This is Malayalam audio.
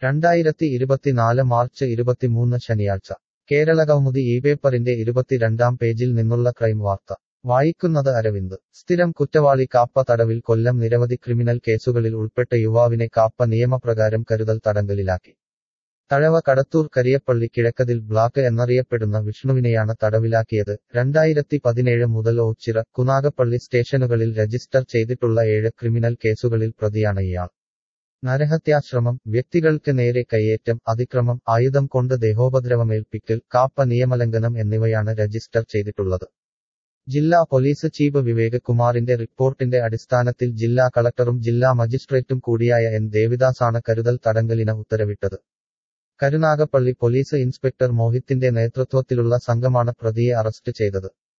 രണ്ടായിരത്തി ഇരുപത്തിനാല് മാർച്ച് ഇരുപത്തിമൂന്ന് ശനിയാഴ്ച കേരളകൗമുദി ഈ പേപ്പറിന്റെ ഇരുപത്തിരണ്ടാം പേജിൽ നിന്നുള്ള ക്രൈം വാർത്ത വായിക്കുന്നത് അരവിന്ദ് സ്ഥിരം കുറ്റവാളി കാപ്പ തടവിൽ കൊല്ലം നിരവധി ക്രിമിനൽ കേസുകളിൽ ഉൾപ്പെട്ട യുവാവിനെ കാപ്പ നിയമപ്രകാരം കരുതൽ തടങ്കലിലാക്കി തഴവ കടത്തൂർ കരിയപ്പള്ളി കിഴക്കതിൽ ബ്ലാക്ക് എന്നറിയപ്പെടുന്ന വിഷ്ണുവിനെയാണ് തടവിലാക്കിയത് രണ്ടായിരത്തി പതിനേഴ് മുതൽ ഓച്ചിറ കുനാഗപ്പള്ളി സ്റ്റേഷനുകളിൽ രജിസ്റ്റർ ചെയ്തിട്ടുള്ള ഏഴ് ക്രിമിനൽ കേസുകളിൽ പ്രതിയാണ് ഇയാൾ നരഹത്യാശ്രമം വ്യക്തികൾക്ക് നേരെ കയ്യേറ്റം അതിക്രമം ആയുധം കൊണ്ട് ദേഹോപദ്രവമേൽപ്പിക്കൽ കാപ്പ നിയമലംഘനം എന്നിവയാണ് രജിസ്റ്റർ ചെയ്തിട്ടുള്ളത് ജില്ലാ പോലീസ് ചീഫ് വിവേക് കുമാറിന്റെ റിപ്പോർട്ടിന്റെ അടിസ്ഥാനത്തിൽ ജില്ലാ കളക്ടറും ജില്ലാ മജിസ്ട്രേറ്റും കൂടിയായ എൻ ദേവിദാസാണ് കരുതൽ തടങ്കലിന് ഉത്തരവിട്ടത് കരുനാഗപ്പള്ളി പോലീസ് ഇൻസ്പെക്ടർ മോഹിത്തിന്റെ നേതൃത്വത്തിലുള്ള സംഘമാണ് പ്രതിയെ അറസ്റ്റ് ചെയ്തത്